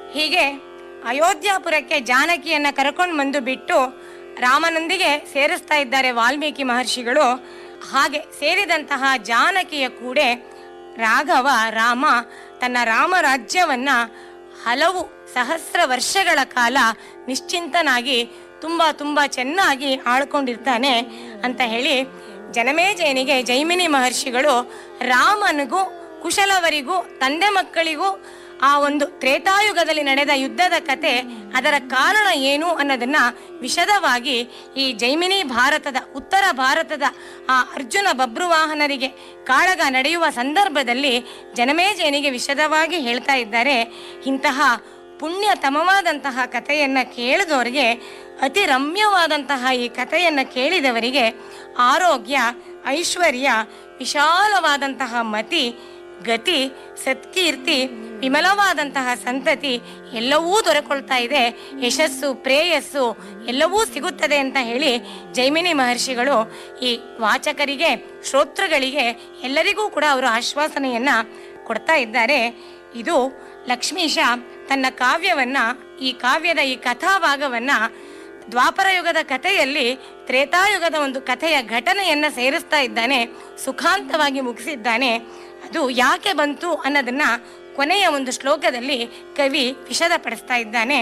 ಹೀಗೆ ಅಯೋಧ್ಯಾಪುರಕ್ಕೆ ಜಾನಕಿಯನ್ನ ಕರ್ಕೊಂಡು ಬಂದು ಬಿಟ್ಟು ರಾಮನೊಂದಿಗೆ ಸೇರಿಸ್ತಾ ಇದ್ದಾರೆ ವಾಲ್ಮೀಕಿ ಮಹರ್ಷಿಗಳು ಹಾಗೆ ಸೇರಿದಂತಹ ಜಾನಕಿಯ ಕೂಡೆ ರಾಘವ ರಾಮ ತನ್ನ ರಾಮರಾಜ್ಯವನ್ನ ಹಲವು ಸಹಸ್ರ ವರ್ಷಗಳ ಕಾಲ ನಿಶ್ಚಿಂತನಾಗಿ ತುಂಬಾ ತುಂಬಾ ಚೆನ್ನಾಗಿ ಆಳ್ಕೊಂಡಿರ್ತಾನೆ ಅಂತ ಹೇಳಿ ಜನಮೇಜಯನಿಗೆ ಜೈಮಿನಿ ಮಹರ್ಷಿಗಳು ರಾಮನಿಗೂ ಕುಶಲವರಿಗೂ ತಂದೆ ಮಕ್ಕಳಿಗೂ ಆ ಒಂದು ತ್ರೇತಾಯುಗದಲ್ಲಿ ನಡೆದ ಯುದ್ಧದ ಕತೆ ಅದರ ಕಾರಣ ಏನು ಅನ್ನೋದನ್ನ ವಿಶದವಾಗಿ ಈ ಜೈಮಿನಿ ಭಾರತದ ಉತ್ತರ ಭಾರತದ ಆ ಅರ್ಜುನ ಬಬ್ರುವಾಹನರಿಗೆ ಕಾಳಗ ನಡೆಯುವ ಸಂದರ್ಭದಲ್ಲಿ ಜನಮೇಜಯನಿಗೆ ವಿಶದವಾಗಿ ಹೇಳ್ತಾ ಇದ್ದಾರೆ ಇಂತಹ ಪುಣ್ಯತಮವಾದಂತಹ ಕಥೆಯನ್ನ ಕೇಳಿದವರಿಗೆ ಅತಿ ರಮ್ಯವಾದಂತಹ ಈ ಕಥೆಯನ್ನ ಕೇಳಿದವರಿಗೆ ಆರೋಗ್ಯ ಐಶ್ವರ್ಯ ವಿಶಾಲವಾದಂತಹ ಮತಿ ಗತಿ ಸತ್ಕೀರ್ತಿ ವಿಮಲವಾದಂತಹ ಸಂತತಿ ಎಲ್ಲವೂ ದೊರಕೊಳ್ತಾ ಇದೆ ಯಶಸ್ಸು ಪ್ರೇಯಸ್ಸು ಎಲ್ಲವೂ ಸಿಗುತ್ತದೆ ಅಂತ ಹೇಳಿ ಜೈಮಿನಿ ಮಹರ್ಷಿಗಳು ಈ ವಾಚಕರಿಗೆ ಶ್ರೋತೃಗಳಿಗೆ ಎಲ್ಲರಿಗೂ ಕೂಡ ಅವರು ಆಶ್ವಾಸನೆಯನ್ನ ಕೊಡ್ತಾ ಇದ್ದಾರೆ ಇದು ಲಕ್ಷ್ಮೀಶ ತನ್ನ ಕಾವ್ಯವನ್ನ ಈ ಕಾವ್ಯದ ಈ ಕಥಾಭಾಗವನ್ನ ದ್ವಾಪರ ಯುಗದ ಕಥೆಯಲ್ಲಿ ತ್ರೇತಾಯುಗದ ಒಂದು ಕಥೆಯ ಘಟನೆಯನ್ನ ಸೇರಿಸ್ತಾ ಇದ್ದಾನೆ ಸುಖಾಂತವಾಗಿ ಮುಗಿಸಿದ್ದಾನೆ ಅದು ಯಾಕೆ ಬಂತು ಅನ್ನೋದನ್ನ ಕೊನೆಯ ಒಂದು ಶ್ಲೋಕದಲ್ಲಿ ಕವಿ ವಿಷದಪಡಿಸ್ತಾ ಇದ್ದಾನೆ